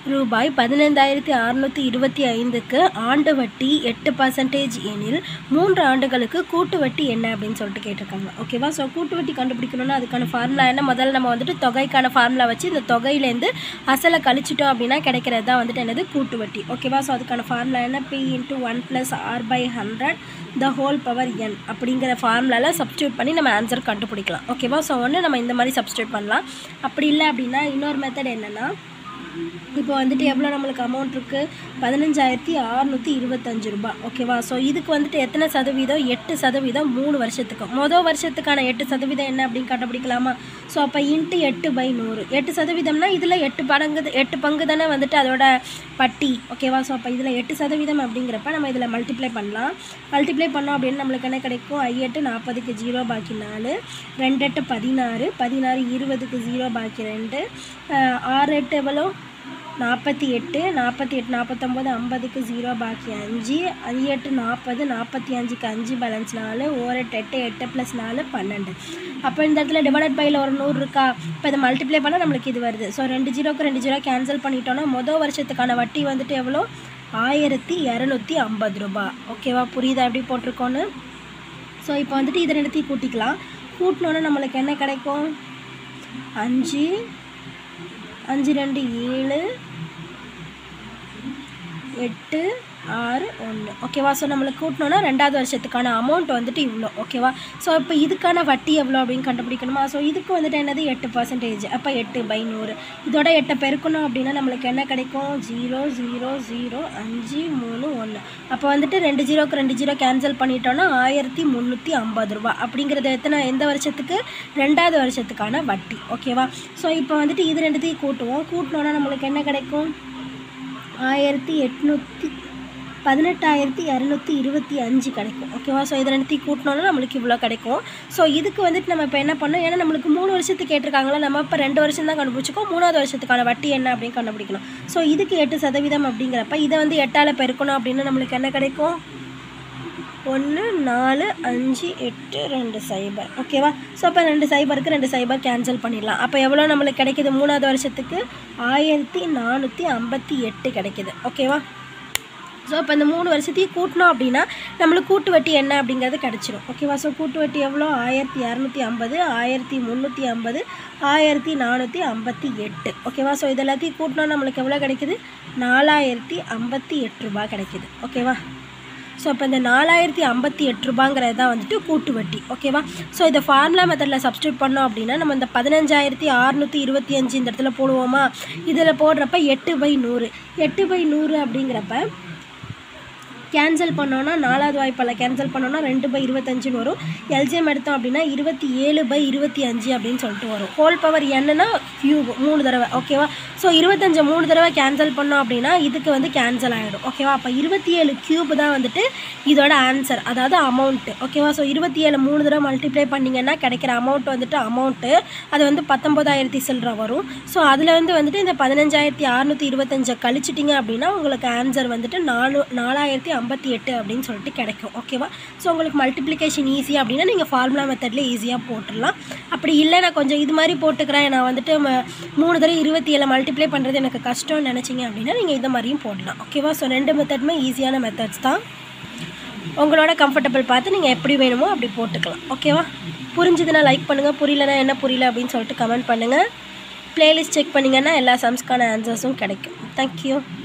ரூபாய் பதினைந்தாயிரத்தி அறுநூற்றி இருபத்தி ஐந்துக்கு ஆண்டு வட்டி எட்டு பர்சன்டேஜ் எனில் மூன்று ஆண்டுகளுக்கு கூட்டு வட்டி என்ன அப்படின்னு சொல்லிட்டு கேட்டிருக்காங்க ஓகேவா ஸோ கூட்டு வட்டி கண்டுபிடிக்கணும்னா அதுக்கான ஃபார்முலா என்ன முதல்ல நம்ம வந்துட்டு தொகைக்கான ஃபார்முலா வச்சு இந்த தொகையிலேருந்து அசலை கழிச்சிட்டோம் அப்படின்னா கிடைக்கிறது தான் வந்துட்டு என்னது கூட்டு வட்டி ஓகேவா ஸோ அதுக்கான ஃபார்முலா என்ன P into one plus R by hundred the whole power N அப்படிங்கிற ஃபார்முலாவில் சப்ஸ்டியூட் பண்ணி நம்ம ஆன்சர் கண்டுபிடிக்கலாம் ஓகேவா ஸோ ஒன்று நம்ம இந்த மாதிரி சப்ஸ்டியூட் பண்ணலாம் அப்படி இல்லை அப்படின்னா இன்னொரு மெத்தட் என்னென்னா இப்போ வந்துட்டு எவ்வளோ நம்மளுக்கு அமௌண்ட் இருக்குது பதினஞ்சாயிரத்தி அறநூற்றி இருபத்தஞ்சு ரூபாய் ஓகேவா ஸோ இதுக்கு வந்துட்டு எத்தனை சதவீதம் எட்டு சதவீதம் மூணு வருஷத்துக்கு மொதல் வருஷத்துக்கான எட்டு சதவீதம் என்ன அப்படின்னு கண்டுபிடிக்கலாமா ஸோ அப்போ இன்ட்டு எட்டு பை நூறு எட்டு சதவீதம்னா இதில் எட்டு பங்கு எட்டு பங்கு தானே வந்துட்டு அதோட பட்டி ஓகேவா ஸோ அப்போ இதில் எட்டு சதவீதம் அப்படிங்கிறப்ப நம்ம இதில் மல்டிப்ளை பண்ணலாம் மல்டிப்ளை பண்ணோம் அப்படின்னு நம்மளுக்கு என்ன கிடைக்கும் ஐ எட்டு நாற்பதுக்கு ஜீரோ பாக்கி நாலு ரெண்டு எட்டு பதினாறு பதினாறு இருபதுக்கு ஜீரோ பாக்கி ரெண்டு அஹ் ஆறு எட்டு எவ்வளோ நாற்பத்தி எட்டு நாற்பத்தி எட்டு நாற்பத்தொம்போது ஐம்பதுக்கு ஜீரோ பாக்கி அஞ்சு அது எட்டு நாற்பது நாற்பத்தி அஞ்சுக்கு அஞ்சு பேலன்ஸ் நாலு ஓர் எட்டு எட்டு எட்டு ப்ளஸ் நாலு பன்னெண்டு அப்போ இந்த இடத்துல டிவைடட் பையில் ஒரு நூறு இருக்கா இப்போ இதை மல்டிப்ளை பண்ணால் நம்மளுக்கு இது வருது ஸோ ரெண்டு ஜீரோக்கு ரெண்டு ஜீரோ கேன்சல் பண்ணிட்டோன்னா மொதல் வருஷத்துக்கான வட்டி வந்துட்டு எவ்வளோ ஆயிரத்தி இரநூத்தி ஐம்பது ரூபா ஓகேவா புரியுதா எப்படி போட்டிருக்கோன்னு ஸோ இப்போ வந்துட்டு இதை ரெண்டுத்தையும் கூட்டிக்கலாம் கூட்டினோன்னா நம்மளுக்கு என்ன கிடைக்கும் அஞ்சு அஞ்சு ரெண்டு ஏழு எட்டு ஆறு ஒன்று ஓகேவா ஸோ நம்மளுக்கு கூட்டினோன்னா ரெண்டாவது வருஷத்துக்கான அமௌண்ட் வந்துட்டு இவ்வளோ ஓகேவா ஸோ இப்போ இதுக்கான வட்டி எவ்வளோ அப்படின்னு கண்டுபிடிக்கணுமா ஸோ இதுக்கு வந்துட்டு என்னது எட்டு பர்சன்டேஜ் அப்போ எட்டு பை நூறு இதோட எட்டை பெருக்கணும் அப்படின்னா நம்மளுக்கு என்ன கிடைக்கும் ஜீரோ ஜீரோ ஜீரோ அஞ்சு மூணு ஒன்று அப்போ வந்துட்டு ரெண்டு ஜீரோக்கு ரெண்டு ஜீரோ கேன்சல் பண்ணிட்டோன்னா ஆயிரத்தி முந்நூற்றி ஐம்பது ரூபா அப்படிங்கிறது எத்தனை எந்த வருஷத்துக்கு ரெண்டாவது வருஷத்துக்கான வட்டி ஓகேவா ஸோ இப்போ வந்துட்டு இது ரெண்டுத்தையும் கூட்டுவோம் கூட்டினோன்னா நம்மளுக்கு என்ன கிடைக்கும் ஆயிரத்தி எட்நூற்றி பதினெட்டாயிரத்தி இரநூத்தி இருபத்தி அஞ்சு கிடைக்கும் ஓகேவா ஸோ இது ரெண்டுத்தையும் கூட்டினோன்னா நம்மளுக்கு இவ்வளோ கிடைக்கும் ஸோ இதுக்கு வந்துட்டு நம்ம இப்போ என்ன பண்ணோம் ஏன்னா நம்மளுக்கு மூணு வருஷத்துக்கு கேட்டிருக்காங்களா நம்ம இப்போ ரெண்டு வருஷம் தான் கண்டுபிடிச்சிக்கோம் மூணாவது வருஷத்துக்கான வட்டி என்ன அப்படின்னு கண்டுபிடிக்கணும் ஸோ இதுக்கு எட்டு சதவீதம் அப்படிங்கிறப்ப இதை வந்து எட்டால் பெருக்கணும் அப்படின்னு நம்மளுக்கு என்ன கிடைக்கும் ஒன்று நாலு அஞ்சு எட்டு ரெண்டு சைபர் ஓகேவா ஸோ அப்போ ரெண்டு சைபருக்கு ரெண்டு சைபர் கேன்சல் பண்ணிடலாம் அப்போ எவ்வளோ நம்மளுக்கு கிடைக்குது மூணாவது வருஷத்துக்கு ஆயிரத்தி நானூற்றி ஐம்பத்தி எட்டு கிடைக்குது ஓகேவா ஸோ இப்போ இந்த மூணு வருஷத்தையும் கூட்டினோம் அப்படின்னா நம்மளுக்கு கூட்டு வட்டி என்ன அப்படிங்கிறது கிடச்சிரும் ஓகேவா ஸோ கூட்டு வட்டி எவ்வளோ ஆயிரத்தி இரநூத்தி ஐம்பது ஆயிரத்தி முந்நூற்றி ஐம்பது ஆயிரத்தி நானூற்றி ஐம்பத்தி எட்டு ஓகேவா ஸோ இது எல்லாத்தையும் கூட்டினோம் நம்மளுக்கு எவ்வளோ கிடைக்குது நாலாயிரத்தி ஐம்பத்தி எட்டு ரூபாய் கிடைக்குது ஓகேவா ஸோ இப்போ இந்த நாலாயிரத்தி ஐம்பத்தி எட்டு ரூபாங்கிறது தான் வந்துட்டு கூட்டு வட்டி ஓகேவா ஸோ இதை ஃபார்முலா மெத்தடில் சப்ஸ்டியூட் பண்ணோம் அப்படின்னா நம்ம இந்த பதினஞ்சாயிரத்தி அறுநூற்றி இருபத்தி அஞ்சு இந்த இடத்துல போடுவோமா இதில் போடுறப்ப எட்டு பை நூறு எட்டு பை நூறு அப்படிங்கிறப்ப கேன்சல் பண்ணோன்னா நாலாவது வாய்ப்பால் கேன்சல் பண்ணோன்னா ரெண்டு பை இருபத்தஞ்சுன்னு வரும் எல்ஜிஎம் எடுத்தோம் அப்படின்னா இருபத்தி ஏழு பை இருபத்தி அஞ்சு அப்படின்னு சொல்லிட்டு வரும் ஹோல் பவர் என்னன்னா கியூப் மூணு தடவை ஓகேவா ஸோ இருபத்தஞ்சு மூணு தடவை கேன்சல் பண்ணோம் அப்படின்னா இதுக்கு வந்து கேன்சல் ஆகிடும் ஓகேவா அப்போ இருபத்தி ஏழு கியூப் தான் வந்துட்டு இதோட ஆன்சர் அதாவது அமௌண்ட்டு ஓகேவா ஸோ இருபத்தி ஏழு மூணு தடவை மல்டிப்ளை பண்ணிங்கன்னா கிடைக்கிற அமௌண்ட் வந்துட்டு அமௌண்ட்டு அது வந்து பத்தொம்போதாயிரத்தி சில்லற வரும் ஸோ அதில் வந்து வந்துட்டு இந்த பதினஞ்சாயிரத்தி அறநூற்றி இருபத்தஞ்சை கழிச்சிட்டிங்க அப்படின்னா உங்களுக்கு ஆன்சர் வந்துட்டு நாலு நாலாயிரத்தி ஐம்பத்தி எட்டு அப்படின்னு சொல்லிட்டு கிடைக்கும் ஓகேவா ஸோ உங்களுக்கு மல்டிப்ளிகேஷன் ஈஸி அப்படின்னா நீங்கள் ஃபார்முலா மெத்தட்லேயே ஈஸியாக போட்டுடலாம் அப்படி இல்லை நான் கொஞ்சம் இது மாதிரி போட்டுக்கிறேன் நான் வந்துட்டு ம- மூணு தடவை இருபத்தி ஏழு மல்டிப்ளை பண்ணுறது எனக்கு கஷ்டம்னு நினச்சிங்க அப்படின்னா நீங்கள் இந்த மாதிரியும் போடலாம் ஓகேவா ஸோ ரெண்டு மெத்தடுமே ஈஸியான மெத்தட்ஸ் தான் உங்களோட கம்ஃபர்டபுள் பார்த்து நீங்கள் எப்படி வேணுமோ அப்படி போட்டுக்கலாம் ஓகேவா புரிஞ்சுதுன்னா லைக் பண்ணுங்கள் புரியலனா என்ன புரியல அப்படின்னு சொல்லிட்டு கமெண்ட் பண்ணுங்கள் ப்ளேலிஸ்ட் செக் பண்ணிங்கன்னா எல்லா சம்ஸ்க்கான ஆன்சர்ஸும் கிடைக்கும் தேங்க்யூ